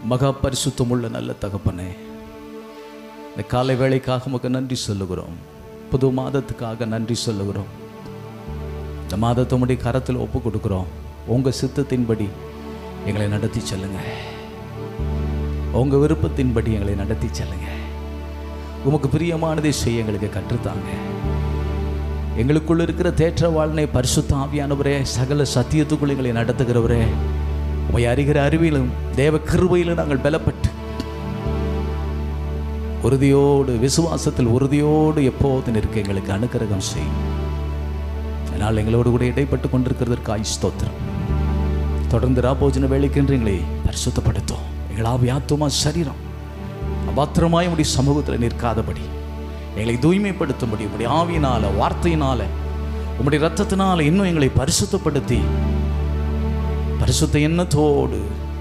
மகா பரிசுத்தமுள்ள நல்ல தகப்பனே இந்த காலை வேளைக்காக உமக்கு நன்றி சொல்லுகிறோம் புது மாதத்துக்காக நன்றி சொல்லுகிறோம் இந்த மாதத்தை உம்முடைய கரத்தில் ஒப்பு கொடுக்குறோம் உங்கள் சித்தத்தின்படி எங்களை நடத்தி செல்லுங்க உங்கள் விருப்பத்தின்படி எங்களை நடத்தி செல்லுங்க உமக்கு பிரியமானதை செய்ய எங்களுக்கு கற்றுத்தாங்க எங்களுக்குள்ள இருக்கிற தேற்ற வாழ்னை பரிசுத்த ஆவியானவரே சகல சத்தியத்துக்குள்ள எங்களை நடத்துகிறவரே உமை அறிகிற அறிவிலும் தேவ கிருபையிலும் நாங்கள் பலப்பட்டு உறுதியோடு விசுவாசத்தில் உறுதியோடு எப்போது நிற்க எங்களுக்கு அனுக்கிரகம் செய்யும் அதனால் எங்களோடு கூட இடைப்பட்டு கொண்டிருக்கிறதற்காய் ஸ்தோத்திரம் தொடர்ந்து ராபோஜன வேலைக்கென்று எங்களை பரிசுத்தப்படுத்தும் எங்கள் ஆவி ஆத்துமா சரீரம் அபாத்திரமாய் உடைய சமூகத்தில் நிற்காதபடி எங்களை தூய்மைப்படுத்தும்படி உடைய ஆவியினால வார்த்தையினால உம்முடைய ரத்தத்தினால இன்னும் எங்களை பரிசுத்தப்படுத்தி பரிசுத்த எண்ணத்தோடு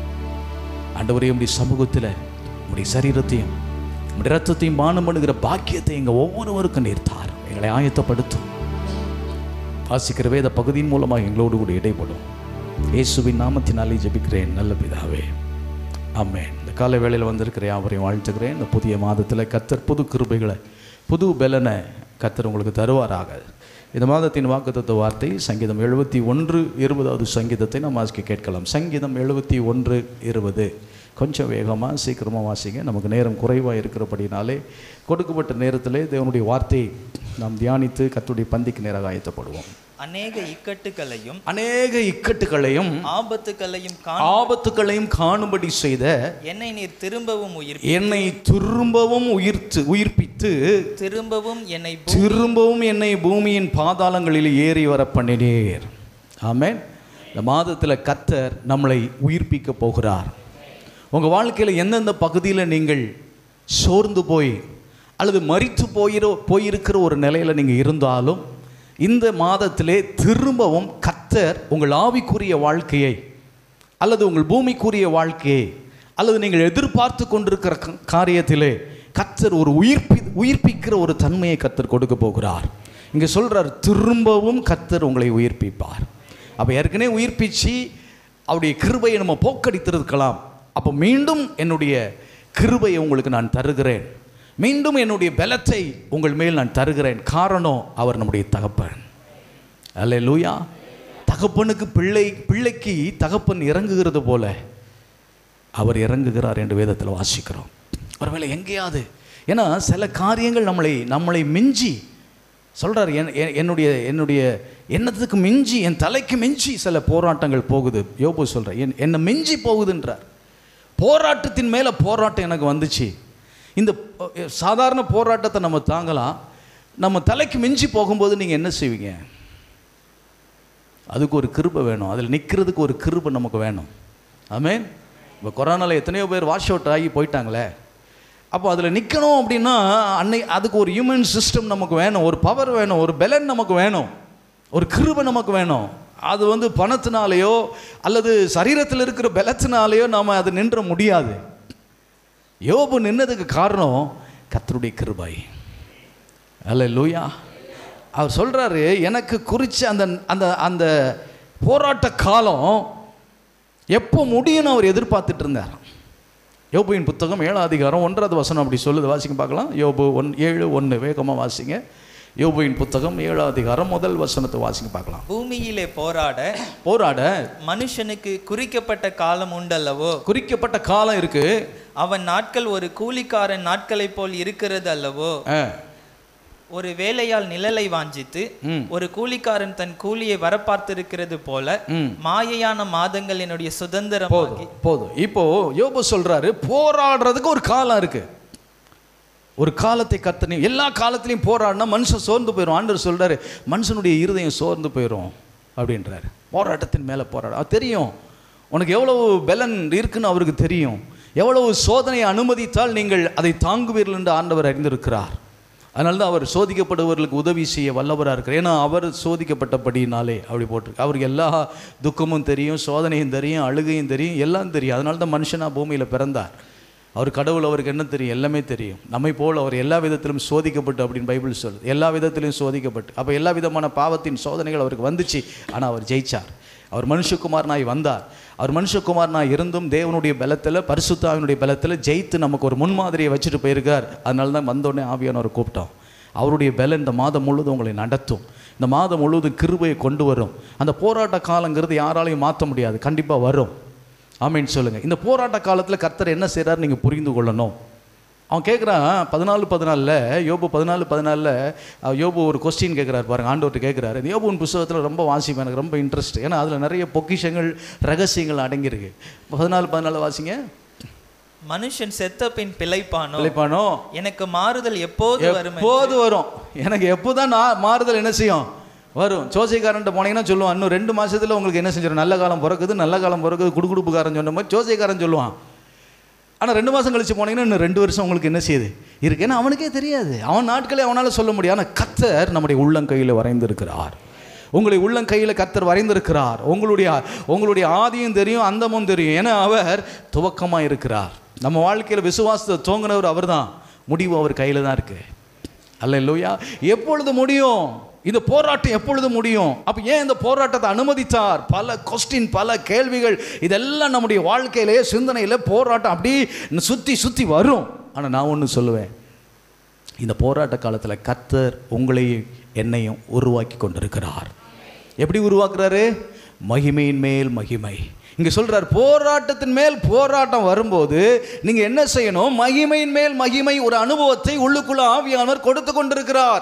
ஆண்டவரே உடைய சமூகத்தில் உடைய சரீரத்தையும் உடைய ரத்தத்தையும் பானம் பண்ணுகிற பாக்கியத்தை எங்கள் ஒவ்வொருவருக்கும் நீர்த்தார் எங்களை ஆயத்தப்படுத்தும் வாசிக்கிற வேத பகுதியின் மூலமாக எங்களோடு கூட இடைப்படும் இயேசுவின் நாமத்தினாலே ஜெபிக்கிறேன் நல்ல பிதாவே ஆமென் இந்த காலை வேளையில் வந்திருக்கிற யாவரையும் வாழ்த்துக்கிறேன் இந்த புதிய மாதத்தில் கத்தர் புது கிருபைகளை புது பலனை கத்தர் உங்களுக்கு தருவாராக இந்த மாதத்தின் வாக்குத்தத்த வார்த்தை சங்கீதம் எழுபத்தி ஒன்று இருபதாவது சங்கீதத்தை நாம் வாசிக்க கேட்கலாம் சங்கீதம் எழுபத்தி ஒன்று இருபது கொஞ்சம் வேகமாக சீக்கிரமாக வாசிங்க நமக்கு நேரம் குறைவாக இருக்கிறபடினாலே கொடுக்கப்பட்ட நேரத்திலே தேவனுடைய வார்த்தையை நாம் தியானித்து கத்துடைய பந்திக்கு நேராக ஆயத்தப்படுவோம் அநேக இக்கட்டுகளையும் அநேக இக்கட்டுகளையும் ஆபத்துகளையும் காண ஆபத்துகளையும் காணும்படி செய்த என்னை நீர் திரும்பவும் உயிர் என்னை திரும்பவும் உயிர்த்து உயிர்ப்பித்து திரும்பவும் என்னை பூ- திரும்பவும் என்னை பூமியின் பாதாளங்களில் ஏறி வர பண்ணினீர் ஆமென் இந்த மாதத்தில் கத்தர் நம்மளை உயிர்ப்பிக்க போகிறார் உங்கள் வாழ்க்கையில் எந்தெந்த பகுதியில் நீங்கள் சோர்ந்து போய் அல்லது மரித்து போயிரோ போயிருக்கிற ஒரு நிலையில் நீங்கள் இருந்தாலும் இந்த மாதத்திலே திரும்பவும் கத்தர் உங்கள் ஆவிக்குரிய வாழ்க்கையை அல்லது உங்கள் பூமிக்குரிய வாழ்க்கையை அல்லது நீங்கள் எதிர்பார்த்து கொண்டிருக்கிற க- காரியத்திலே கத்தர் ஒரு உயிர்ப்பி உயிர்ப்பிக்கிற ஒரு தன்மையை கத்தர் கொடுக்க போகிறார் இங்கே சொல்றார் திரும்பவும் கத்தர் உங்களை உயிர்ப்பிப்பார் அப்போ ஏற்கனவே உயிர்ப்பிச்சு அவருடைய கிருபையை நம்ம போக்கடித்திருக்கலாம் அப்போ மீண்டும் என்னுடைய கிருபையை உங்களுக்கு நான் தருகிறேன் மீண்டும் என்னுடைய பலத்தை உங்கள் மேல் நான் தருகிறேன் காரணம் அவர் நம்முடைய தகப்பன் அல்ல லூயா தகப்பனுக்கு பிள்ளை பிள்ளைக்கு தகப்பன் இறங்குகிறது போல அவர் இறங்குகிறார் என்று வேதத்தில் வாசிக்கிறோம் ஒருவேளை எங்கேயாவது ஏன்னா சில காரியங்கள் நம்மளை நம்மளை மிஞ்சி சொல்கிறார் என் என்- என்னுடைய என்னுடைய எண்ணத்துக்கு மிஞ்சி என் தலைக்கு மிஞ்சி சில போராட்டங்கள் போகுது யோபு சொல்கிறார் என் என்னை மிஞ்சி போகுதுன்றார் போராட்டத்தின் மேலே போராட்டம் எனக்கு வந்துச்சு இந்த அஹ், சாதாரண போராட்டத்தை நம்ம தாங்கலாம் நம்ம தலைக்கு மிஞ்சி போகும்போது நீங்கள் என்ன செய்வீங்க அதுக்கு ஒரு கிருபை வேணும் அதில் நிற்கிறதுக்கு ஒரு கிருபை நமக்கு வேணும் ஆமென் இப்போ கொரோனாவில் எத்தனையோ பேர் வாஷ் அவுட் ஆகி போயிட்டாங்களே அப்போ அதில் நிற்கணும் அப்படின்னா அன்னை அதுக்கு ஒரு ஹியூமன் சிஸ்டம் நமக்கு வேணும் ஒரு பவர் வேணும் ஒரு பெலன் நமக்கு வேணும் ஒரு கிருபை நமக்கு வேணும் அது வந்து பணத்தினாலேயோ அல்லது சரீரத்தில் இருக்கிற பலத்தினாலேயோ நாம் அது நின்ற முடியாது யோபு நின்னதுக்கு காரணம் கர்த்தருடைய கிருபை அல்ல லூயா அவர் சொல்கிறாரு எனக்கு குறித்த அந்த அந்த அந்த போராட்ட காலம் எப்போ முடியும்னு அவர் எதிர்பார்த்துட்டு இருந்தார் யோபுவின் புத்தகம் ஏழாம் அதிகாரம் ஒன்றாவது வசனம் அப்படி சொல்லுது வாசிங்க பார்க்கலாம் யோபு ஒன் ஏழு ஒன்று வேகமாக வாசிங்க யோபுவின் புத்தகம் ஏழாம் அதிகாரம் முதல் வசனத்தை வாசிங்க பார்க்கலாம் பூமியிலே போராட போராட மனுஷனுக்கு குறிக்கப்பட்ட காலம் உண்டல்லவோ குறிக்கப்பட்ட காலம் இருக்கு அவன் நாட்கள் ஒரு கூலிக்காரன் நாட்களைப் போல் இருக்கிறது அல்லவோ ஆ, ஒரு வேலையால் நிழலை வாஞ்சித்து ம். ஒரு கூலிக்காரன் தன் கூலியை வரப்பார்த்திருக்கிறது போல ம். மாயையான மாதங்கள் என்னுடைய சுதந்திரம் போதும் போதும் இப்போ யோபு சொல்றாரு போராடுறதுக்கு ஒரு காலம் இருக்கு ஒரு காலத்தை கத்தனி எல்லா காலத்திலையும் போராடினா மனுஷன் சோர்ந்து போயிடும் ஆண்டவர் சொல்றாரு மனுஷனுடைய இருதயம் சோர்ந்து போயிடும் அப்படின்றாரு போராட்டத்தின் மேலே போராட அது தெரியும் உனக்கு எவ்வளவு பலன் இருக்குன்னு அவருக்கு தெரியும் எவ்வளவு சோதனையை அனுமதித்தால் நீங்கள் அதை தாங்குவீர்கள் என்று ஆண்டவர் அறிந்திருக்கிறார் அதனால தான் அவர் சோதிக்கப்படுபவர்களுக்கு உதவி செய்ய வல்லவராக இருக்கிறார் ஏன்னா அவர் சோதிக்கப்பட்டபடினாலே அப்படி போட்டிருக்கு அவருக்கு எல்லா துக்கமும் தெரியும் சோதனையும் தெரியும் அழுகையும் தெரியும் எல்லாம் தெரியும் அதனால தான் மனுஷனாக பூமியில் பிறந்தார் அவர் கடவுள் அவருக்கு என்ன தெரியும் எல்லாமே தெரியும் நம்மை போல் அவர் எல்லா விதத்திலும் சோதிக்கப்பட்டு அப்படின்னு பைபிள் சொல்லுது எல்லா விதத்திலும் சோதிக்கப்பட்டு அப்போ எல்லா விதமான பாவத்தின் சோதனைகள் அவருக்கு வந்துச்சு ஆனால் அவர் ஜெயிச்சார் அவர் மனுஷகுமாரனாய் வந்தார் அவர் மனுஷகுமாரனாய் இருந்தும் தேவனுடைய பலத்தில் பரிசுத்தாவினுடைய பலத்தில் ஜெயித்து நமக்கு ஒரு முன்மாதிரியை வச்சுட்டு போயிருக்கார் அதனால தான் வந்தோடனே ஆவியானவரை கூப்பிட்டோம் அவருடைய பலன் இந்த மாதம் முழுவதும் உங்களை நடத்தும் இந்த மாதம் முழுவதும் கிருபையை கொண்டு வரும் அந்த போராட்ட காலங்கிறது யாராலையும் மாற்ற முடியாது கண்டிப்பாக வரும் ஆமீன்னு சொல்லுங்கள் இந்த போராட்ட காலத்தில் கர்த்தர் என்ன செய்கிறார் நீங்கள் புரிந்து கொள்ளணும் அவன் கேட்குறான் பதினாலு பதினாலில் யோபு பதினாலு பதினாலில் யோபு ஒரு கொஸ்டின் கேட்குறாரு பாருங்க ஆண்டவர்கிட்ட கேட்குறாரு இந்த யோபுவின் புஸ்தகத்தில் ரொம்ப வாசிப்பேன் எனக்கு ரொம்ப இன்ட்ரெஸ்ட் ஏன்னா அதில் நிறைய பொக்கிஷங்கள் ரகசியங்கள் அடங்கியிருக்கு பதினாலு பதினாலு வாசிங்க மனுஷன் செத்த பின் பிழைப்பானோ பிழைப்பானோ எனக்கு மாறுதல் எப்போது வரும் எப்போது வரும் எனக்கு எப்போதான் நான் மாறுதல் என்ன செய்யும் வரும் ஜோசியக்காரன்ட்ட போனீங்கன்னா சொல்லுவான் இன்னும் ரெண்டு மாசத்துல உங்களுக்கு என்ன செஞ்சிடும் நல்ல காலம் பிறக்குது நல்ல காலம் பிறக்குது குடுகுடுப்புக்காரன் சொன்ன மாதிரி ஜோசியக்காரன் சொல்லுவான் ஆனால் ரெண்டு மாதம் கழிச்சு போனீங்கன்னா இன்னும் ரெண்டு வருஷம் உங்களுக்கு என்ன செய்யுது இருக்கு ஏன்னா அவனுக்கே தெரியாது அவன் நாட்களே அவனால் சொல்ல முடியும் ஆனால் கத்தர் நம்முடைய உள்ளங்கையில் வரைந்திருக்கிறார் உங்களை உள்ளங்கையில் கத்தர் வரைந்திருக்கிறார் உங்களுடைய உங்களுடைய ஆதியும் தெரியும் அந்தமும் தெரியும் ஏன்னா அவர் துவக்கமாக இருக்கிறார் நம்ம வாழ்க்கையில் விசுவாசத்தை தோங்கினவர் அவர்தான் முடிவு அவர் கையில் தான் இருக்கு அல்ல இல்லையா எப்பொழுது முடியும் இந்த போராட்டம் எப்பொழுது முடியும் அப்போ ஏன் இந்த போராட்டத்தை அனுமதித்தார் பல கொஸ்டின் பல கேள்விகள் இதெல்லாம் நம்முடைய வாழ்க்கையிலே சிந்தனையில் போராட்டம் அப்படி சுற்றி சுற்றி வரும் ஆனால் நான் ஒன்று சொல்லுவேன் இந்த போராட்ட காலத்தில் கத்தர் உங்களையும் என்னையும் உருவாக்கி கொண்டிருக்கிறார் எப்படி உருவாக்குறாரு மகிமையின் மேல் மகிமை இங்கே சொல்றார் போராட்டத்தின் மேல் போராட்டம் வரும்போது நீங்கள் என்ன செய்யணும் மகிமையின் மேல் மகிமை ஒரு அனுபவத்தை உள்ளுக்குள்ள ஆவியானவர் கொடுத்து கொண்டிருக்கிறார்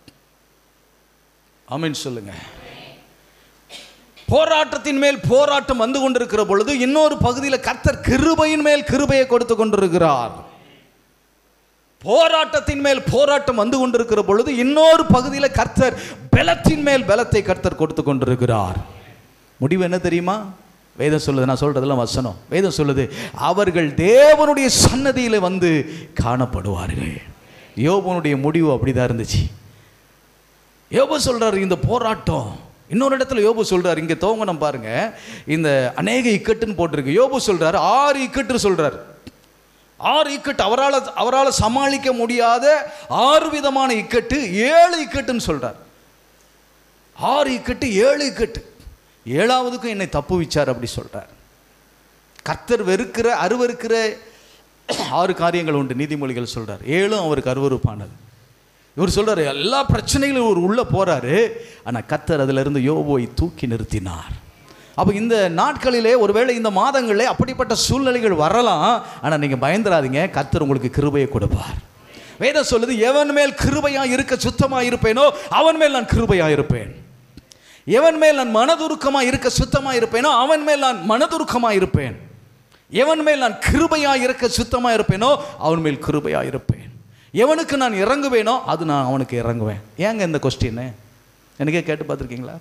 ஆமீன் சொல்லுங்க போராட்டத்தின் மேல் போராட்டம் வந்து கொண்டிருக்கிற பொழுது இன்னொரு பகுதியில் கர்த்தர் கிருபையின் மேல் கிருபையை கொடுத்து கொண்டிருக்கிறார் போராட்டத்தின் மேல் போராட்டம் வந்து கொண்டிருக்கிற பொழுது இன்னொரு பகுதியில் கர்த்தர் பலத்தின் மேல் பலத்தை கர்த்தர் கொடுத்து கொண்டிருக்கிறார் முடிவு என்ன தெரியுமா வேதம் சொல்லுது நான் சொல்றதெல்லாம் வசனம் வேதம் சொல்லுது அவர்கள் தேவனுடைய சன்னதியில் வந்து காணப்படுவார்கள் யோபனுடைய முடிவு அப்படிதான் இருந்துச்சு யோபு சொல்றாரு இந்த போராட்டம் இன்னொரு இடத்துல யோபு சொல்றாரு இங்க துவங்கணும் பாருங்க இந்த அநேக இக்கட்டுன்னு போட்டிருக்கு யோபு சொல்றாரு ஆறு இக்கட்டு சொல்றாரு ஆறு இக்கட்டு அவரால் அவரால் சமாளிக்க முடியாத ஆறு விதமான இக்கட்டு ஏழு இக்கட்டுன்னு சொல்றார் ஆறு இக்கட்டு ஏழு இக்கட்டு ஏழாவதுக்கும் என்னை தப்பு வச்சார் அப்படி சொல்றார் கர்த்தர் வெறுக்கிற அருவருக்கிற ஆறு காரியங்கள் உண்டு நீதிமொழிகள் சொல்றார் ஏழும் அவருக்கு அருவருப்பானது இவர் சொல்றாரு எல்லா பிரச்சனைகளும் இவர் உள்ள போறாரு ஆனால் கர்த்தர் அதிலிருந்து யோபுவை தூக்கி நிறுத்தினார் அப்போ இந்த நாட்களிலே ஒருவேளை இந்த மாதங்களிலே அப்படிப்பட்ட சூழ்நிலைகள் வரலாம் ஆனால் நீங்கள் பயந்துராதீங்க கர்த்தர் உங்களுக்கு கிருபையை கொடுப்பார் வேதம் சொல்லுது எவன் மேல் கிருபையா இருக்க சுத்தமாக இருப்பேனோ அவன் மேல் நான் கிருபையா இருப்பேன் எவன் மேல் நான் மனதுருக்கமாக இருக்க சுத்தமாக இருப்பேனோ அவன் மேல் நான் மனதுருக்கமாக இருப்பேன் எவன் மேல் நான் கிருபையா இருக்க சுத்தமாக இருப்பேனோ அவன் மேல் கிருபையா இருப்பேன் எவனுக்கு நான் இறங்குவேனோ அது நான் அவனுக்கு இறங்குவேன் ஏங்க இந்த கொஸ்டின் எனக்கே கேட்டு பார்த்துருக்கீங்களா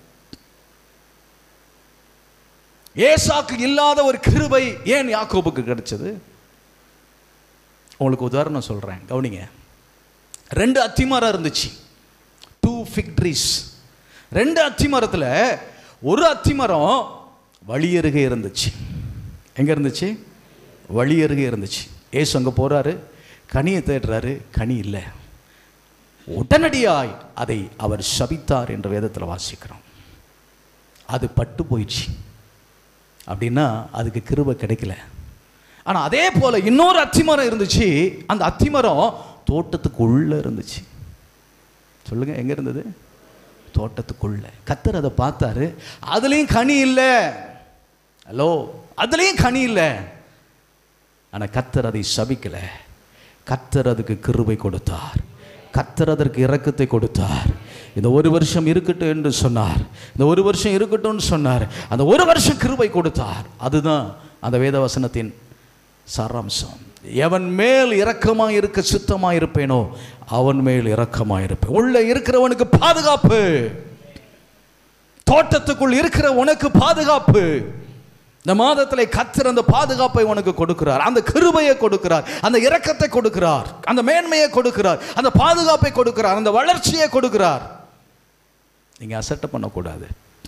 ஏசாக்கு இல்லாத ஒரு கிருபை ஏன் யாக்கோபுக்கு கிடைச்சது உங்களுக்கு உதாரணம் சொல்கிறேன் கவனிங்க ரெண்டு அத்திமரம் இருந்துச்சு டூ ஃபிக் ட்ரீஸ் ரெண்டு அத்திமரத்தில் ஒரு அத்திமரம் வழியருகே இருந்துச்சு எங்கே இருந்துச்சு வழியருகே இருந்துச்சு ஏசு அங்கே போகிறாரு கனியை தேடுறாரு கனி இல்லை உடனடியாய் அதை அவர் சபித்தார் என்ற வேதத்தில் வாசிக்கிறோம் அது பட்டு போயிடுச்சு அப்படின்னா அதுக்கு கிருபை கிடைக்கல ஆனால் அதே போல் இன்னொரு அத்திமரம் இருந்துச்சு அந்த அத்திமரம் தோட்டத்துக்குள்ளே இருந்துச்சு சொல்லுங்க எங்கே இருந்தது தோட்டத்துக்குள்ள கத்தர் அதை பார்த்தாரு அதுலேயும் கனி இல்லை ஹலோ அதுலேயும் கனி இல்லை ஆனால் கத்தர் அதை சபிக்கலை கத்தர் அதுக்கு கிருபை கொடுத்தார் கத்தர் அதற்கு இரக்கத்தை கொடுத்தார் இந்த ஒரு வருஷம் இருக்கட்டும் என்று சொன்னார் இந்த ஒரு வருஷம் இருக்கட்டும்னு சொன்னார் அந்த ஒரு வருஷம் கிருபை கொடுத்தார் அதுதான் அந்த வேதவசனத்தின் சாராம்சம் எவன் மேல் இரக்கமாக இருக்க சுத்தமாக இருப்பேனோ அவன் மேல் இரக்கமாக இருப்பேன் உள்ள இருக்கிறவனுக்கு பாதுகாப்பு தோட்டத்துக்குள் இருக்கிற உனக்கு பாதுகாப்பு இந்த மாதத்தில் கத்தர் அந்த பாதுகாப்பை உனக்கு கொடுக்கிறார் அந்த கிருபையை கொடுக்கிறார் அந்த இரக்கத்தை கொடுக்கிறார் அந்த மேன்மையை கொடுக்கிறார் அந்த பாதுகாப்பை கொடுக்கிறார் அந்த வளர்ச்சியை கொடுக்கிறார் நீங்கள் அசட்டை பண்ணக்கூடாது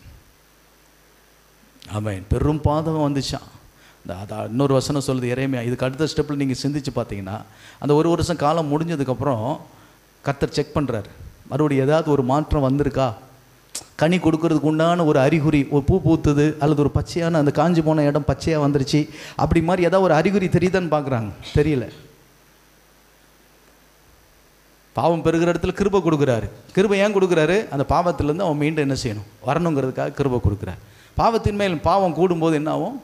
ஆமாம் பெரும் பாதகம் வந்துச்சான் இந்த அதான் இன்னொரு வசனம் சொல்லுது இறைமையா இதுக்கு அடுத்த ஸ்டெப்பில் நீங்கள் சிந்திச்சு பார்த்தீங்கன்னா அந்த ஒரு வருஷம் காலம் முடிஞ்சதுக்கப்புறம் கத்தர் செக் பண்ணுறாரு மறுபடியும் ஏதாவது ஒரு மாற்றம் வந்திருக்கா கனி கொடுக்கறதுக்கு உண்டான ஒரு அறிகுறி ஒரு பூ பூத்துது அல்லது ஒரு பச்சையான அந்த காஞ்சி போன இடம் பச்சையாக வந்துருச்சு அப்படி மாதிரி ஏதாவது ஒரு அறிகுறி தெரியுதான்னு பார்க்குறாங்க தெரியல பாவம் பெருகிற இடத்துல கிருபை கொடுக்குறாரு கிருபை ஏன் கொடுக்குறாரு அந்த பாவத்திலேருந்து அவன் மீண்டும் என்ன செய்யணும் வரணுங்கிறதுக்காக கிருபை கொடுக்குறாரு பாவத்தின் மேல் பாவம் கூடும்போது என்ன ஆகும்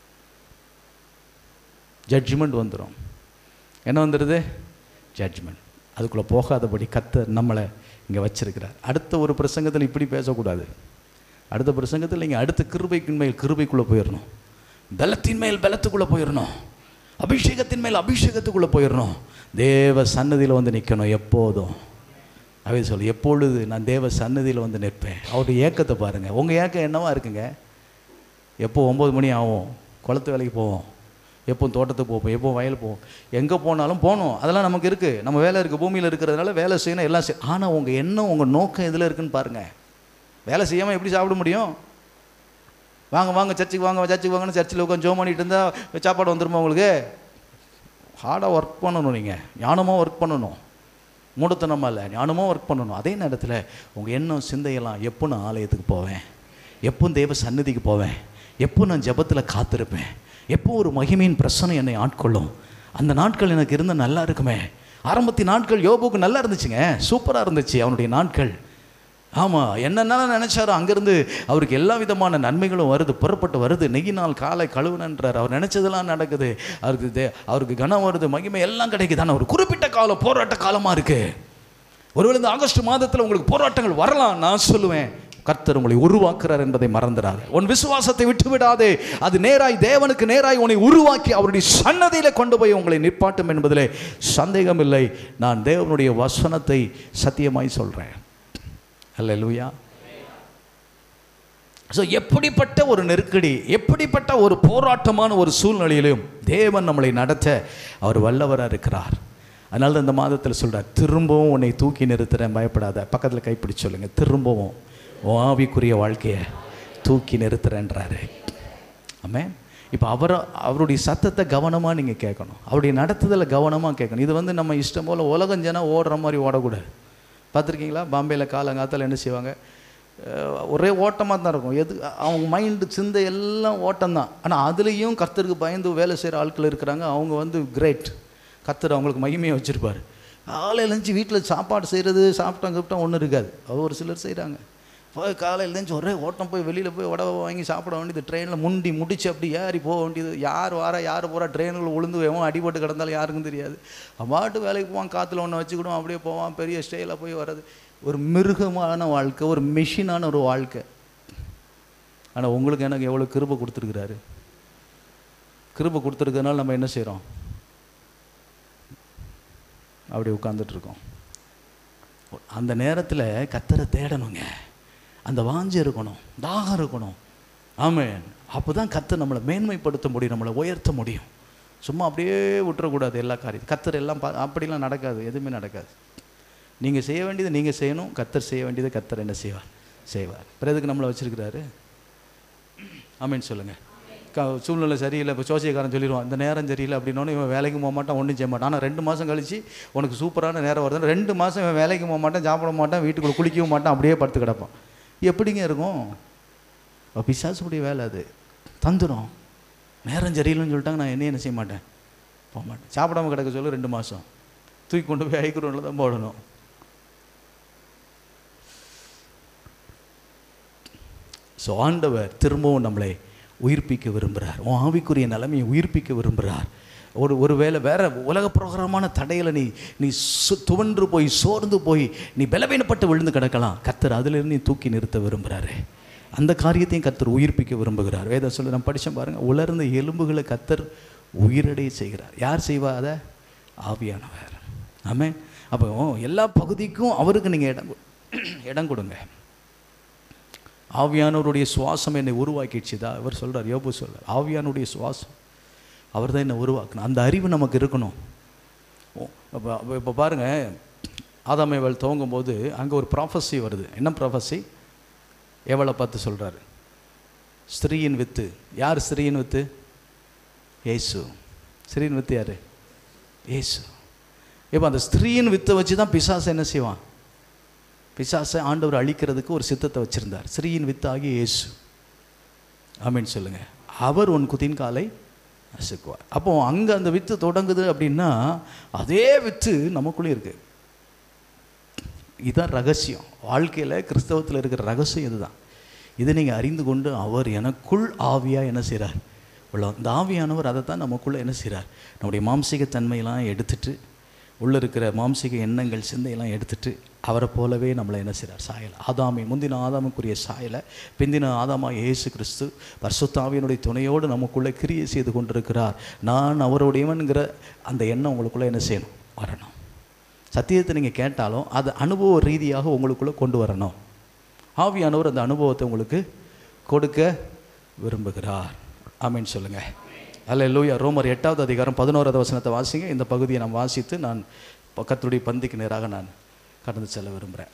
ஜட்ஜ்மெண்ட் வந்துடும் என்ன வந்துடுது ஜட்ஜ்மெண்ட் அதுக்குள்ளே போகாதபடி கத்தர் நம்மளை இங்கே வச்சிருக்கிறார் அடுத்த ஒரு பிரசங்கத்தில் இப்படி பேசக்கூடாது அடுத்த பிரசங்கத்தில் நீங்கள் அடுத்த கிருபைக்கின் மேல் கிருபைக்குள்ளே போயிடணும் பலத்தின் மேல் பலத்துக்குள்ளே போயிடணும் அபிஷேகத்தின் மேல் அபிஷேகத்துக்குள்ளே போயிடணும் தேவ சன்னதியில் வந்து நிற்கணும் எப்போதும் அவே சொல்லு எப்பொழுது நான் தேவ சன்னதியில் வந்து நிற்பேன் அவருடைய ஏக்கத்தை பாருங்கள் உங்கள் ஏக்கம் என்னவா இருக்குங்க எப்போ ஒம்பது மணி ஆகும் குளத்து வேலைக்கு போவோம் எப்போ தோட்டத்துக்கு போவோம் எப்போ வயல் போவோம் எங்கே போனாலும் போகணும் அதெல்லாம் நமக்கு இருக்குது நம்ம வேலை இருக்குது பூமியில் இருக்கிறதுனால வேலை செய்யணும் எல்லாம் செய் ஆனால் உங்கள் எண்ணம் உங்கள் நோக்கம் எதில் இருக்குன்னு பாருங்கள் வேலை செய்யாமல் எப்படி சாப்பிட முடியும் வாங்க வாங்க சர்ச்சுக்கு வாங்க சர்ச்சுக்கு வாங்கன்னு சர்ச்சில் உட்காந்து ஜோ பண்ணிட்டு இருந்தால் சாப்பாடு வந்துருமா உங்களுக்கு ஹார்டாக ஒர்க் பண்ணணும் நீங்கள் ஞானமாக ஒர்க் பண்ணணும் மூடத்தனமாக இல்லை ஞானமாக ஒர்க் பண்ணணும் அதே நேரத்தில் உங்கள் எண்ணம் சிந்தையெல்லாம் எப்போ நான் ஆலயத்துக்கு போவேன் எப்போ தேவ சந்நிதிக்கு போவேன் எப்போ நான் ஜெபத்தில் காத்திருப்பேன் எப்போ ஒரு மகிமையின் பிரச்சனை என்னை ஆட்கொள்ளும் அந்த நாட்கள் எனக்கு இருந்தால் நல்லா இருக்குமே ஆரம்பத்தி நாட்கள் யோபுக்கு நல்லா இருந்துச்சுங்க சூப்பராக இருந்துச்சு அவனுடைய நாட்கள் ஆமாம் என்னென்னலாம் நினச்சாரோ அங்கேருந்து அவருக்கு எல்லா விதமான நன்மைகளும் வருது புறப்பட்டு வருது நெய்யினால் காலை கழுவுனன்றார் அவர் நினச்சதெல்லாம் நடக்குது அவருக்கு தே- அவருக்கு கனம் வருது மகிமை எல்லாம் கிடைக்குது ஆனால் ஒரு குறிப்பிட்ட காலம் போராட்ட காலமாக இருக்குது ஒருவேளை இந்த ஆகஸ்ட் மாதத்தில் உங்களுக்கு போராட்டங்கள் வரலாம் நான் சொல்லுவேன் கர்த்தர் உங்களை உருவாக்குறார் என்பதை மறந்துடாது உன் விசுவாசத்தை விட்டு விடாதே அது நேராய் தேவனுக்கு நேராய் உன்னை உருவாக்கி அவருடைய சன்னதியில கொண்டு போய் உங்களை நிற்பாட்டும் என்பதிலே சந்தேகம் இல்லை நான் தேவனுடைய வசனத்தை சத்தியமாய் சொல்றேன் அல்லேலூயா ஸோ எப்படிப்பட்ட ஒரு நெருக்கடி எப்படிப்பட்ட ஒரு போராட்டமான ஒரு சூழ்நிலையிலும் தேவன் நம்மளை நடத்த அவர் வல்லவராக இருக்கிறார் அதனால தான் இந்த மாதத்தில் சொல்கிறார் திரும்பவும் உன்னை தூக்கி நிறுத்துறேன் பயப்படாத பக்கத்தில் கைப்பிடிச்சு சொல்லுங்க திரும்பவும் உன் ஆவிக்குரிய வாழ்க்கையை தூக்கி நிறுத்துறேன்றாரு ஆமென் இப்போ அவர் அவருடைய சத்தத்தை கவனமாக நீங்கள் கேட்கணும் அவருடைய நடத்துதலை கவனமாக கேட்கணும் இது வந்து நம்ம இஷ்டம் போல் உலகம் ஜனம் ஓடுற மாதிரி ஓடக்கூடாது பார்த்துருக்கீங்களா பாம்பேயில் காலங்காத்தால் என்ன செய்வாங்க அஹ் ஒரே ஓட்டமாக தான் இருக்கும் எது அவங்க மைண்டு சிந்தை எல்லாம் ஓட்டம் தான் ஆனால் அதுலேயும் கர்த்தருக்கு பயந்து வேலை செய்கிற ஆட்கள் இருக்கிறாங்க அவங்க வந்து கிரேட் கர்த்தர் அவங்களுக்கு மகிமையை வச்சுருப்பார் காலையில் எழுந்துச்சி வீட்டில் சாப்பாடு செய்கிறது சாப்பிட்டா கிப்பிட்டா ஒன்றும் இருக்காது அது ஒரு சிலர் செய்கிறாங்க போய் காலையில் எழுந்துச்சி ஒரே ஓட்டம் போய் வெளியில் போய் உடவை வாங்கி சாப்பிட வேண்டியது ட்ரெயினில் முண்டி முடிச்சு அப்படி ஏறி போக வேண்டியது யார் வாரா யார் போகிறா ட்ரெயினில் உளுந்து எவன் அடிபட்டு கிடந்தாலும் யாருக்கும் தெரியாது அம்மாட்டு வேலைக்கு போவான் காற்றுல ஒன்று வச்சுக்கிடும் அப்படியே போவான் பெரிய ஸ்டேயில் போய் வர்றது ஒரு மிருகமான வாழ்க்கை ஒரு மெஷினான ஒரு வாழ்க்கை ஆனால் உங்களுக்கு எனக்கு எவ்வளோ கிருபை கொடுத்துருக்குறாரு கிருபை கொடுத்துருக்கறனால நம்ம என்ன செய்கிறோம் அப்படி உட்கார்ந்துட்டு இருக்கோம் அந்த நேரத்தில் கத்தரை தேடணுங்க அந்த வாஞ்சை இருக்கணும் தாகம் இருக்கணும் ஆமென் அப்போ தான் கத்தர் நம்மளை மேன்மைப்படுத்த முடியும் நம்மளை உயர்த்த முடியும் சும்மா அப்படியே விட்டுறக்கூடாது எல்லா காரியம் கத்தர் எல்லாம் பா அப்படிலாம் நடக்காது எதுவுமே நடக்காது நீங்கள் செய்ய வேண்டியதை நீங்கள் செய்யணும் கத்தர் செய்ய வேண்டியதை கத்தர் என்ன செய்வார் செய்வார் பிறகு எதுக்கு நம்மளை வச்சிருக்கிறாரு ஆமீன் சொல்லுங்கள் க சூழ்நிலை சரியில்லை இப்போ சோசியக்காரன் சொல்லிடுவான் இந்த நேரம் சரியில்லை அப்படின்னோன்னு இவன் வேலைக்கு போக மாட்டான் ஒன்றும் செய்ய மாட்டான் ஆனால் ரெண்டு மாதம் கழிச்சு உனக்கு சூப்பரான நேரம் வருதுன்னு ரெண்டு மாதம் இவன் வேலைக்கு போக மாட்டான் சாப்பிட மாட்டான் வீட்டுக்குள்ள குளிக்கவும் மாட்டான் அப்படியே படுத்து கிடப்பான் எப்படிங்க இருக்கும் அப்ப பிசாசுடைய வேலை அது தந்துடும் நேரம் சரியில்லைன்னு சொல்லிட்டாங்க நான் என்ன என்ன செய்ய மாட்டேன் போக மாட்டேன் சாப்பிடாம கிடக்க சொல்லு ரெண்டு மாதம் தூக்கி கொண்டு போய் ஐக்குறோம்ல தான் போடணும் ஸோ ஆண்டவர் திரும்பவும் நம்மளை உயிர்ப்பிக்க விரும்புகிறார் உன் ஆவிக்குரிய நிலைமையை உயிர்ப்பிக்க விரும்புகிறார் ஒரு ஒரு வேளை வேற உலக பிரகாரமான தடையில் நீ நீ சு துவன்று போய் சோர்ந்து போய் நீ பலவீனப்பட்டு விழுந்து கிடக்கலாம் கத்தர் அதிலிருந்து நீ தூக்கி நிறுத்த விரும்புகிறாரு அந்த காரியத்தையும் கத்தர் உயிர்ப்பிக்க விரும்புகிறார் வேத சொல்ல நம்ம படித்தோம் பாருங்கள் உலர்ந்த எலும்புகளை கத்தர் உயிரடைய செய்கிறார் யார் செய்வா அதை ஆவியானவர் ஆமே அப்போ எல்லா பகுதிக்கும் அவருக்கு நீங்கள் இடம் கொ- இடம் கொடுங்க ஆவியானவருடைய சுவாசம் என்னை உருவாக்கிடுச்சுதா இவர் சொல்றார் யோபு சொல்றார் ஆவியானுடைய சுவாசம் அவர் தான் என்னை உருவாக்கணும் அந்த அறிவு நமக்கு இருக்கணும் இப்போ இப்போ பாருங்கள் ஆதாமேவல் துவங்கும் போது அங்கே ஒரு ப்ராஃபஸி வருது என்ன ப்ராஃபஸி எவளை பார்த்து சொல்கிறாரு ஸ்திரீயின் வித்து யார் ஸ்திரீயின் வித்து ஏசு ஸ்திரீயின் வித்து யார் ஏசு இப்போ அந்த ஸ்திரீயின் வித்தை வச்சு தான் பிசாசு என்ன செய்வான் பிசாசை ஆண்டவர் அழிக்கிறதுக்கு ஒரு சித்தத்தை வச்சுருந்தார் ஸ்ரீயின் வித்தாகி இயேசு ஆமீன் சொல்லுங்கள் அவர் உன் குதின் காலை நசுக்குவார் அப்போ அங்கே அந்த வித்து தொடங்குது அப்படின்னா அதே வித்து நமக்குள்ளே இருக்குது இதுதான் ரகசியம் வாழ்க்கையில் கிறிஸ்தவத்தில் இருக்கிற ரகசியம் இதுதான் இதை நீங்கள் அறிந்து கொண்டு அவர் எனக்குள் ஆவியாக என்ன செய்கிறார் உள்ள இந்த ஆவியானவர் அதை தான் நமக்குள்ளே என்ன செய்கிறார் நம்முடைய மாம்சீக தன்மையெல்லாம் எடுத்துட்டு உள்ளே இருக்கிற மாம்சீக எண்ணங்கள் சிந்தையெல்லாம் எடுத்துட்டு அவரை போலவே நம்மளை என்ன செய்கிறார் சாயல் ஆதாமை முந்தின ஆதாமுக்குரிய சாயலை பிந்தின ஆதாமா இயேசு கிறிஸ்து பரிசுத்தாவியனுடைய துணையோடு நமக்குள்ளே கிரியை செய்து கொண்டிருக்கிறார் நான் அவருடையவன்கிற அந்த எண்ணம் உங்களுக்குள்ளே என்ன செய்யணும் வரணும் சத்தியத்தை நீங்கள் கேட்டாலும் அது அனுபவ ரீதியாக உங்களுக்குள்ளே கொண்டு வரணும் ஆவியானவர் அந்த அனுபவத்தை உங்களுக்கு கொடுக்க விரும்புகிறார் ஆமீன் சொல்லுங்கள் அல்ல லூயா ரோமர் எட்டாவது அதிகாரம் பதினோராவது வசனத்தை வாசிங்க இந்த பகுதியை நான் வாசித்து நான் பக்கத்துடைய பந்திக்கு நேராக நான் கடந்து செல்ல விரும்புகிறேன்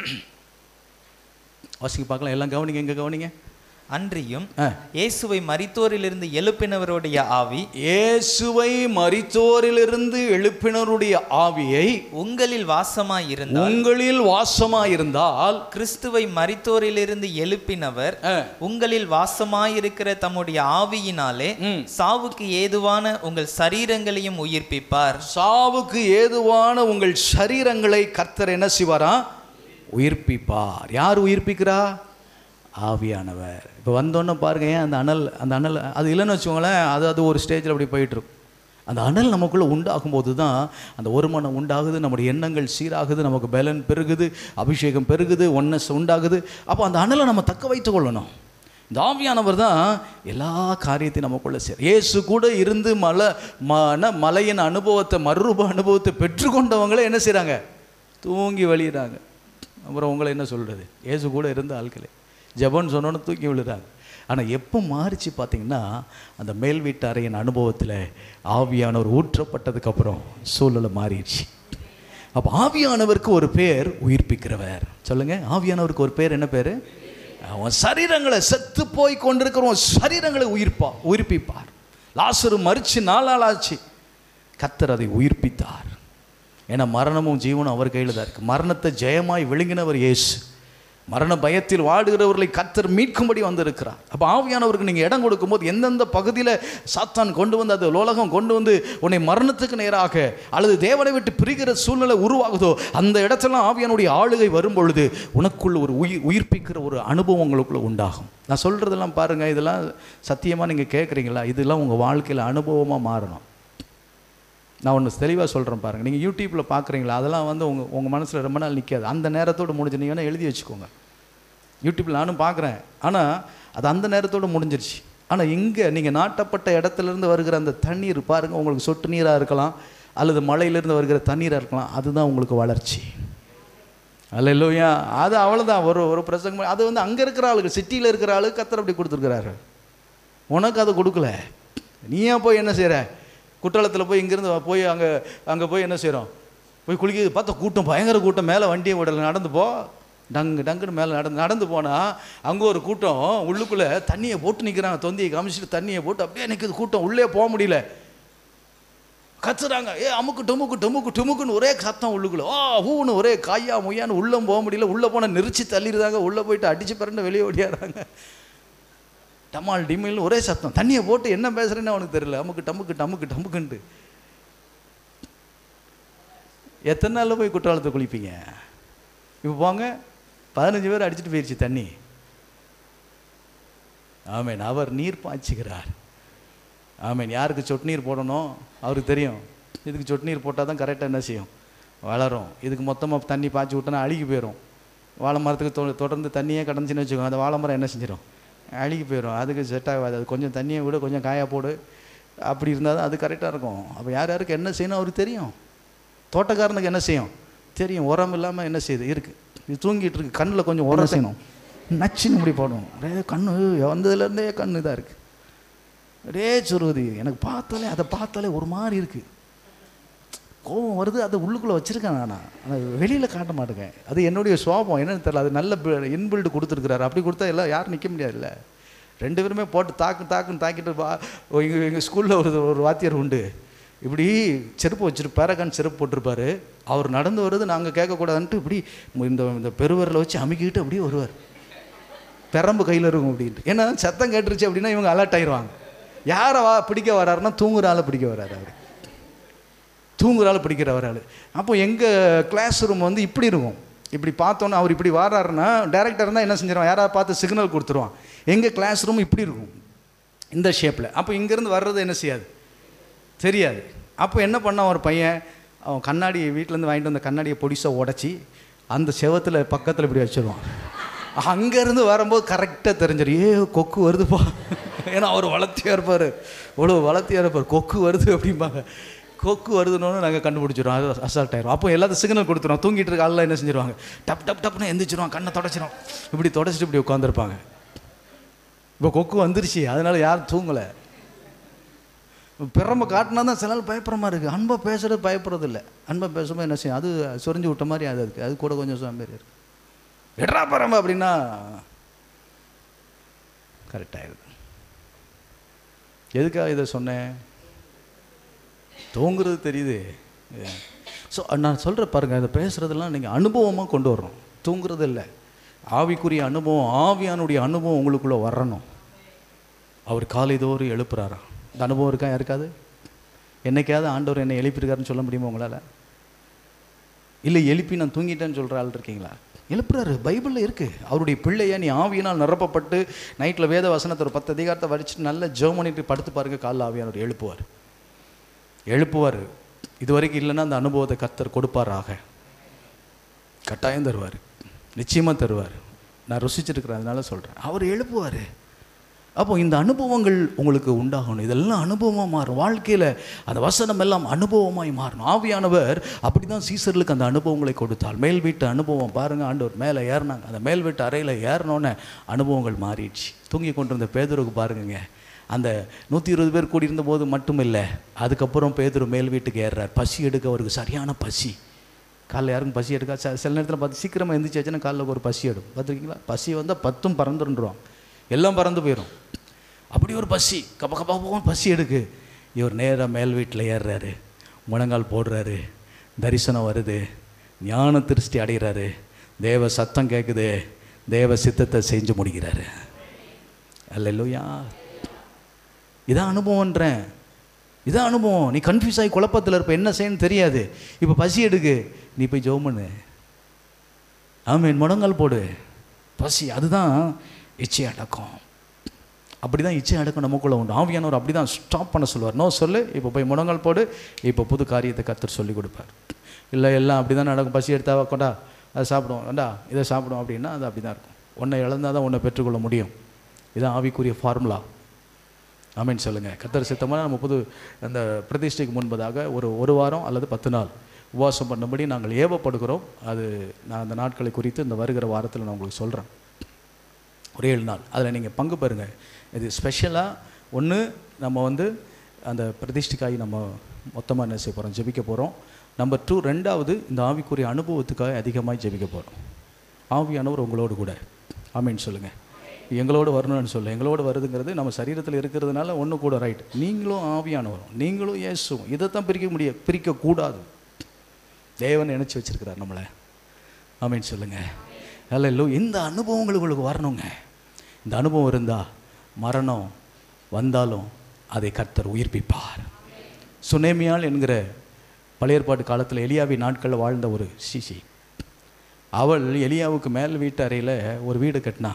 வாசிக்க பார்க்கலாம் எல்லாம் கவனிங்க எங்கே கவனிங்க அன்றியும் ஆ இயேசுவை மரித்தோரிலிருந்து எழுப்பினவருடைய ஆவி இயேசுவை மரித்தோரிலிருந்து எழுப்பினருடைய ஆவியை உங்களில் வாசமாய் இருந்தால் உங்களில் வாசமாயிருந்தால் கிறிஸ்துவை மரித்தோரிலிருந்து எழுப்பினவர் ஆ, உங்களில் வாசமாயிருக்கிற தம்முடைய ஆவியினாலே ம். சாவுக்கு ஏதுவான உங்கள் சரீரங்களையும் உயிர்ப்பிப்பார் சாவுக்கு ஏதுவான உங்கள் சரீரங்களை கர்த்தர் என்ன செய்வாரா உயிர்ப்பிப்பார் யார் உயிர்ப்பிக்கிறா ஆவியானவர் இப்போ வந்தோன்னே பாருங்க ஏன் அந்த அனல் அந்த அனல் அது இல்லைன்னு வச்சுக்கோங்களேன் அது அது ஒரு ஸ்டேஜில் அப்படி போயிட்டு இருக்கும் அந்த அனல் நமக்குள்ளே உண்டாகும் போது தான் அந்த ஒருமனம் உண்டாகுது நம்முடைய எண்ணங்கள் சீராகுது நமக்கு பலன் பெருகுது அபிஷேகம் பெருகுது ஒன்னஸ் உண்டாகுது அப்போ அந்த அனலை நம்ம தக்க வைத்துக் கொள்ளணும் இந்த ஆவியானவர் தான் எல்லா காரியத்தையும் நமக்குள்ள சேர் இயேசு கூட இருந்து மலை மன மலையின் அனுபவத்தை மறுரூப அனுபவத்தை பெற்றுக்கொண்டவங்களே என்ன செய்கிறாங்க தூங்கி வழியிறாங்க அப்புறம் உங்களை என்ன சொல்கிறது இயேசு கூட இருந்த ஆட்களே ஜெபம்னு சொன்னோன்னு தூக்கி விழுறாங்க ஆனால் எப்போ மாறிச்சு பார்த்தீங்கன்னா அந்த மேல் வீட்டு அறையின் அனுபவத்தில் ஆவியானவர் ஊற்றப்பட்டதுக்கப்புறம் சூழ்நிலை மாறிடுச்சு அப்போ ஆவியானவருக்கு ஒரு பேர் உயிர்ப்பிக்கிறவர் சொல்லுங்க ஆவியானவருக்கு ஒரு பேர் என்ன பேர் அவன் சரீரங்களை செத்து போய் கொண்டிருக்கிறவன் சரீரங்களை உயிர்ப்பா உயிர்ப்பிப்பார் லாசரு மறிச்சு நாளால் ஆச்சு கத்தர் அதை உயிர்ப்பித்தார் ஏன்னா மரணமும் ஜீவனும் அவர் கையில் தான் இருக்குது மரணத்தை ஜெயமாய் விழுங்கினவர் இயேசு மரண பயத்தில் வாடுகிறவர்களை கத்தர் மீட்கும்படி வந்திருக்கிறார் அப்போ ஆவியானவருக்கு நீங்கள் இடம் கொடுக்கும்போது எந்தெந்த பகுதியில் சாத்தான் கொண்டு வந்து அது உலகம் கொண்டு வந்து உன்னை மரணத்துக்கு நேராக அல்லது தேவனை விட்டு பிரிகிற சூழ்நிலை உருவாகுதோ அந்த இடத்துலாம் ஆவியானுடைய ஆளுகை வரும் பொழுது உனக்குள்ள ஒரு உயிர் உயிர்ப்பிக்கிற ஒரு அனுபவம் உங்களுக்குள்ள உண்டாகும் நான் சொல்கிறதெல்லாம் பாருங்கள் இதெல்லாம் சத்தியமாக நீங்கள் கேட்குறீங்களா இதெல்லாம் உங்கள் வாழ்க்கையில் அனுபவமாக மாறணும் நான் ஒன்று தெளிவாக சொல்கிறேன் பாருங்கள் நீங்கள் யூடியூப்பில் பார்க்குறீங்களா அதெல்லாம் வந்து உங்கள் உங்கள் மனசில் ரொம்ப நாள் நிற்காது அந்த நேரத்தோடு முடிஞ்சுனீங்கன்னா எழுதி வச்சுக்கோங்க யூடியூப்பில் நானும் பார்க்குறேன் ஆனால் அது அந்த நேரத்தோடு முடிஞ்சிருச்சு ஆனால் இங்கே நீங்கள் நாட்டப்பட்ட இடத்துலேருந்து வருகிற அந்த தண்ணீர் பாருங்கள் உங்களுக்கு சொட்டு நீராக இருக்கலாம் அல்லது மலையிலேருந்து வருகிற தண்ணீராக இருக்கலாம் அதுதான் உங்களுக்கு வளர்ச்சி அல்ல இல்லையா அது அவ்வளோதான் ஒரு ஒரு பிரசங்கம் அது வந்து அங்கே இருக்கிற ஆளுக்கு சிட்டியில் இருக்கிற ஆளுக்கு கத்தர் அப்படி கொடுத்துருக்குறாரு உனக்கு அதை கொடுக்கல நீ ஏன் போய் என்ன செய்கிற குற்றாலத்தில் போய் இங்கேருந்து போய் அங்கே அங்கே போய் என்ன செய்கிறோம் போய் குளிக்க பார்த்தா கூட்டம் பயங்கர கூட்டம் மேலே வண்டியை விடல நடந்து போ டங்கு டங்குன்னு மேலே நடந்து நடந்து போனால் அங்கே ஒரு கூட்டம் உள்ளுக்குள்ளே தண்ணியை போட்டு நிற்கிறாங்க தொந்தியை காமிச்சிட்டு தண்ணியை போட்டு அப்படியே நிற்குது கூட்டம் உள்ளே போக முடியல கத்துறாங்க ஏ அமுக்கு டொமுக்கு டொமுக்கு டொமுக்குன்னு ஒரே சத்தம் உள்ளுக்குள்ள ஓ ஹூன்னு ஒரே காயா மொய்யான்னு உள்ளே போக முடியல உள்ளே போனால் நெரிச்சு தள்ளிடுறாங்க உள்ளே போயிட்டு அடிச்சு பிறண்டு வெளியே ஓடியாடுறாங்க டமால் டிமில் ஒரே சத்தம் தண்ணியை போட்டு என்ன பேசுறேன்னு அவனுக்கு தெரியல அமுக்கு டமுக்கு டமுக்கு டமுக்குன்ட்டு எத்தனை நாளில் போய் குற்றாலத்தை குளிப்பீங்க இப்போ போங்க பதினஞ்சு பேர் அடிச்சுட்டு போயிடுச்சு தண்ணி ஆமேன் அவர் நீர் பாய்ச்சுகிறார் ஆமேன் யாருக்கு சொட்டு நீர் போடணும் அவருக்கு தெரியும் இதுக்கு சொட்டு நீர் போட்டால் தான் கரெக்டாக என்ன செய்யும் வளரும் இதுக்கு மொத்தமாக தண்ணி பாய்ச்சி விட்டோன்னா அழுகி போயிடும் வாழை மரத்துக்கு தொ தொடர்ந்து தண்ணியே கடந்துச்சுன்னு வச்சுக்கோங்க அந்த வாழை மரம் என்ன செஞ்சிடும் அழுகி போயிடும் அதுக்கு செட் ஆகாது அது கொஞ்சம் தண்ணியை விட கொஞ்சம் காயா போடு அப்படி இருந்தால் தான் அது கரெக்டாக இருக்கும் அப்போ யார் யாருக்கு என்ன செய்யணும் அவருக்கு தெரியும் தோட்டக்காரனுக்கு என்ன செய்யும் தெரியும் உரம் இல்லாமல் என்ன செய்யுது இருக்குது இது தூங்கிட்டு இருக்கு கண்ணில் கொஞ்சம் உரம் செய்யணும் நச்சுன்னு இப்படி போடணும் அப்படியே கண்ணு வந்ததுலேருந்தே கண்ணு இதாக இருக்குது அப்படியே சொருகுது எனக்கு பார்த்தாலே அதை பார்த்தாலே ஒரு மாதிரி இருக்குது கோபம் வருது அதை உள்ளுக்குள்ளே வச்சுருக்கேன் நான் ஆனால் வெளியில் காட்ட மாட்டேங்க அது என்னுடைய சுவாபம் என்னன்னு தெரியல அது நல்ல இன்பில்டு கொடுத்துருக்குறாரு அப்படி கொடுத்தா எல்லாம் யாரும் நிற்க முடியாதுல்ல ரெண்டு பேருமே போட்டு தாக்கு தாக்குன்னு தாக்கிட்டு வா எங்கள் எங்கள் ஸ்கூலில் ஒரு ஒரு வாத்தியார் உண்டு இப்படி செருப்பு வச்சுட்டு பேரகான் செருப்பு போட்டிருப்பாரு அவர் நடந்து வர்றது நாங்கள் கேட்கக்கூடாதுன்ட்டு இப்படி இந்த இந்த பெருவரில் வச்சு அமுக்கிட்டு அப்படியே வருவார் பெரம்பு கையில் இருக்கும் அப்படின்ட்டு ஏன்னா சத்தம் கேட்டுருச்சு அப்படின்னா இவங்க அலர்ட் ஆயிடுவாங்க யாரை வா பிடிக்க வராருன்னா தூங்குற ஆளை பிடிக்க வராரு அவர் தூங்குற ஆள் பிடிக்கிற ஒரு ஆள் அப்போ எங்கள் கிளாஸ் ரூம் வந்து இப்படி இருக்கும் இப்படி பார்த்தோன்னே அவர் இப்படி வராருன்னா டேரக்டர் இருந்தால் என்ன செஞ்சிருவான் யாராவது பார்த்து சிக்னல் கொடுத்துருவான் எங்கள் கிளாஸ் ரூம் இப்படி இருக்கும் இந்த ஷேப்பில் அப்போ இங்கேருந்து வர்றது என்ன செய்யாது தெரியாது அப்போ என்ன பண்ணான் ஒரு பையன் அவன் கண்ணாடி வீட்டிலேருந்து வாங்கிட்டு வந்த கண்ணாடியை பொடிசாக உடச்சி அந்த செவத்தில் பக்கத்தில் இப்படி வச்சிருவான் அங்கேருந்து வரும்போது கரெக்டாக தெரிஞ்சிடும் ஏ கொக்கு வருதுப்பா ஏன்னா அவர் வளர்த்தியாக இருப்பார் இவ்வளோ வளர்த்தியாக இருப்பார் கொக்கு வருது அப்படிம்பாங்க கொக்கு வருதுன்னு நாங்கள் கண்டுபிடிச்சிடுவோம் அது அசால்ட் ஆயிரும் அப்போ எல்லாத்தையும் சிக்னல் கொடுத்துருவோம் தூங்கிட்டு இருக்க ஆள்லாம் என்ன செஞ்சிருவாங்க டப் டப் டப்னு எந்திரிச்சிருவான் கண்ணை தொடச்சிரும் இப்படி தொடச்சிட்டு இப்படி உட்காந்துருப்பாங்க இப்போ கொக்கு வந்துருச்சு அதனால யாரும் தூங்கலை பிறம்ப காட்டினா தான் சில நாள் பயப்படுற மாதிரி இருக்குது அன்பை பேசுறது பயப்படுறது இல்லை அன்பை பேசும்போது என்ன செய்யும் அது சொரிஞ்சு விட்ட மாதிரி அது இருக்குது அது கூட கொஞ்சம் சோம்பேறி இருக்கு எட்ரா பரம்ப அப்படின்னா கரெக்டாகிடுது எதுக்காக இதை சொன்னேன் தூங்குறது தெரியுது ஸோ நான் சொல்கிற பாருங்கள் இதை பேசுகிறதெல்லாம் நீங்கள் அனுபவமாக கொண்டு வரணும் தூங்குறது இல்லை ஆவிக்குரிய அனுபவம் ஆவியானுடைய அனுபவம் உங்களுக்குள்ளே வரணும் அவர் காலைதோறும் எழுப்புறாராம் இந்த அனுபவம் இருக்கா யாருக்காது என்னைக்காவது ஆண்டவர் என்னை எழுப்பியிருக்காருன்னு சொல்ல முடியுமா உங்களால் இல்லை எழுப்பி நான் தூங்கிட்டேன்னு சொல்கிற ஆள் இருக்கீங்களா எழுப்புறாரு பைபிளில் இருக்குது அவருடைய பிள்ளைய நீ ஆவியினால் நிரப்பப்பட்டு நைட்டில் வேத வசனத்தை ஒரு பத்து அதிகாரத்தை வடிச்சுட்டு நல்ல ஜெபம் பண்ணிட்டு படுத்து பாருங்க காலைல ஆவியானவர் எழுப்புவார் எழுப்புவார் இது வரைக்கும் இல்லைன்னா அந்த அனுபவத்தை கத்தர் கொடுப்பாராக கட்டாயம் தருவார் நிச்சயமாக தருவார் நான் ருசிச்சிருக்கிறேன் அதனால சொல்கிறேன் அவர் எழுப்புவார் அப்போ இந்த அனுபவங்கள் உங்களுக்கு உண்டாகணும் இதெல்லாம் அனுபவமாக மாறும் வாழ்க்கையில் அந்த வசனம் எல்லாம் அனுபவமாய் மாறணும் ஆவியானவர் அப்படி தான் சீசர்களுக்கு அந்த அனுபவங்களை கொடுத்தால் மேல் வீட்டு அனுபவம் பாருங்கள் ஆண்டவர் மேலே ஏறினாங்க அந்த மேல் வீட்டு அறையில் ஏறினோன்னே அனுபவங்கள் மாறிடுச்சு தூங்கி கொண்டிருந்த பேதருக்கு பாருங்கங்க அந்த நூற்றி இருபது பேர் கூடியிருந்த போது மட்டும் இல்லை அதுக்கப்புறம் பேதர் மேல் வீட்டுக்கு ஏறுறார் பசி எடுக்க அவருக்கு சரியான பசி காலைல யாருக்கும் பசி எடுக்கா ச- சில நேரத்தில் பார்த்து சீக்கிரமாக எந்திரிச்சாச்சுன்னா காலைல ஒரு பசி எடுக்கும் பார்த்துருக்கீங்களா பசி வந்தால் பத்தும் பறந்துருன்றோம் எல்லாம் பறந்து போயிடும் அப்படி ஒரு பசி கப்ப கப்ப கப்பன்னு பசி எடுக்கு இவர் நேராக மேல் வீட்டில் ஏறுறாரு முழங்கால் போடுறாரு தரிசனம் வருது ஞான திருஷ்டி அடைகிறாரு தேவ சத்தம் கேட்குது தேவ சித்தத்தை செஞ்சு முடிக்கிறாரு அல்லையா இதான் அனுபவம்ன்றேன் இதான் அனுபவம் நீ கன்ஃபியூஸ் ஆகி குழப்பத்தில் இருப்ப என்ன செய்யணும்னு தெரியாது இப்போ பசி எடுக்கு நீ போய் ஜெபம் பண்ணு ஆமீன் முடங்கால் போடு பசி அதுதான் இச்சை அடக்கம் அப்படி தான் இச்சை அடக்கம் நமக்குள்ள உண்டு ஆவியானவர் அப்படி தான் ஸ்டாப் பண்ண சொல்லுவார் நோ சொல்லு இப்போ போய் முடங்கால் போடு இப்போ புது காரியத்தை கத்தர் சொல்லி கொடுப்பார் இல்லை எல்லாம் அப்படி தான் நடக்கும் பசி எடுத்தா கொண்டா அதை சாப்பிடுவோம் வேண்டா இதை சாப்பிடுவோம் அப்படின்னா அது அப்படி தான் இருக்கும் ஒன்றை இழந்தால் தான் ஒன்றை பெற்றுக்கொள்ள முடியும் இதான் ஆவிக்குரிய ஃபார்முலா ஆமீன் சொல்லுங்கள் கத்தர் சித்தமாக நம்ம புது அந்த பிரதிஷ்டைக்கு முன்பதாக ஒரு ஒரு வாரம் அல்லது பத்து நாள் உபவாசம் பண்ணும்படி நாங்கள் ஏவப்படுகிறோம் அது நான் அந்த நாட்களை குறித்து இந்த வருகிற வாரத்தில் நான் உங்களுக்கு சொல்கிறேன் ஒரு ஏழு நாள் அதில் நீங்கள் பங்கு பெறுங்க இது ஸ்பெஷலாக ஒன்று நம்ம வந்து அந்த பிரதிஷ்டைக்காய் நம்ம மொத்தமாக என்ன செய்ய போகிறோம் ஜெபிக்க போகிறோம் நம்பர் டூ ரெண்டாவது இந்த ஆவிக்குரிய அனுபவத்துக்காக அதிகமாக ஜெபிக்க போகிறோம் ஆவியானவர் உங்களோடு கூட ஆமீன் சொல்லுங்கள் எங்களோடு வரணும்னு சொல்ல எங்களோடு வருதுங்கிறது நம்ம சரீரத்தில் இருக்கிறதுனால ஒன்று கூட ரைட் நீங்களும் ஆவியானவரும் நீங்களும் இயேசுவும் இதைத்தான் பிரிக்க முடிய பிரிக்கக்கூடாது தேவன் நினச்சி வச்சிருக்கிறார் நம்மளை ஆமீன் சொல்லுங்க அல்ல இல்லை இந்த அனுபவங்கள் உங்களுக்கு வரணுங்க இந்த அனுபவம் இருந்தால் மரணம் வந்தாலும் அதை கர்த்தர் உயிர்ப்பிப்பார் சுனேமியால் என்கிற பழைய ஏற்பாட்டு காலத்தில் எலியாவி நாட்களில் வாழ்ந்த ஒரு சிசி அவள் எலியாவுக்கு மேல் வீட்டு அறையில் ஒரு வீடு கட்டினா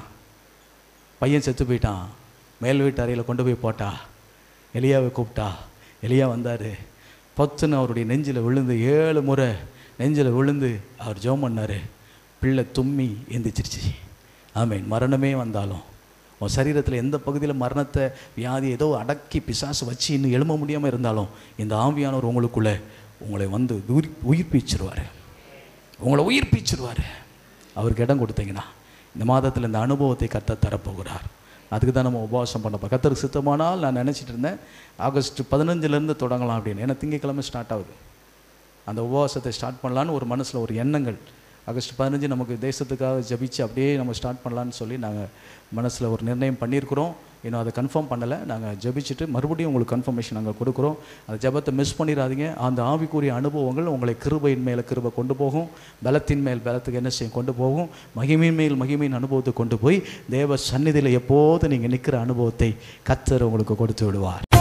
பையன் செத்து போயிட்டான் மேல் வீட்டு அறையில் கொண்டு போய் போட்டா எலியாவை கூப்பிட்டா எலியா வந்தார் பத்துன்னு அவருடைய நெஞ்சில் விழுந்து ஏழு முறை நெஞ்சில் விழுந்து அவர் ஜெபம் பண்ணார் பிள்ளை தும்மி எந்திரிச்சிருச்சு ஆமீன் மரணமே வந்தாலும் உன் சரீரத்தில் எந்த பகுதியில் மரணத்தை வியாதி ஏதோ அடக்கி பிசாசு வச்சு இன்னும் எழும்ப முடியாமல் இருந்தாலும் இந்த ஆவியானவர் உங்களுக்குள்ளே உங்களை வந்து உயிர் உயிர்ப்பிச்சிருவார் உங்களை உயிர்ப்பிச்சிருவார் அவருக்கு இடம் கொடுத்தீங்கன்னா இந்த மாதத்தில் இந்த அனுபவத்தை கர்த்தர் தரப்போகிறார் அதுக்கு தான் நம்ம உபவாசம் பண்ண போகிறோம் கர்த்தருக்கு சுத்தமானால் நான் நினச்சிட்டு இருந்தேன் ஆகஸ்ட் பதினஞ்சுலேருந்து தொடங்கலாம் அப்படின்னு ஏன்னா திங்கக்கிழமை ஸ்டார்ட் ஆகுது அந்த உபவாசத்தை ஸ்டார்ட் பண்ணலான்னு ஒரு மனசில் ஒரு எண்ணங்கள் ஆகஸ்ட் பதினஞ்சு நமக்கு தேசத்துக்காக ஜெபிச்சு அப்படியே நம்ம ஸ்டார்ட் பண்ணலான்னு சொல்லி நாங்கள் மனசில் ஒரு நிர்ணயம் பண்ணியிருக்கிறோம் இன்னும் அதை கன்ஃபார்ம் பண்ணலை நாங்கள் ஜெபிச்சுட்டு மறுபடியும் உங்களுக்கு கன்ஃபர்மேஷன் நாங்கள் கொடுக்குறோம் அந்த ஜெபத்தை மிஸ் பண்ணிடாதீங்க அந்த ஆவிக்குரிய அனுபவங்கள் உங்களை கிருபையின் மேலே கிருபை கொண்டு போகும் பலத்தின் மேல் பலத்துக்கு என்ன செய்யும் கொண்டு போகும் மகிமையின் மேல் மகிமையின் அனுபவத்தை கொண்டு போய் தேவ சந்நிதியில் எப்போது நீங்கள் நிற்கிற அனுபவத்தை கத்தர் உங்களுக்கு கொடுத்து விடுவார்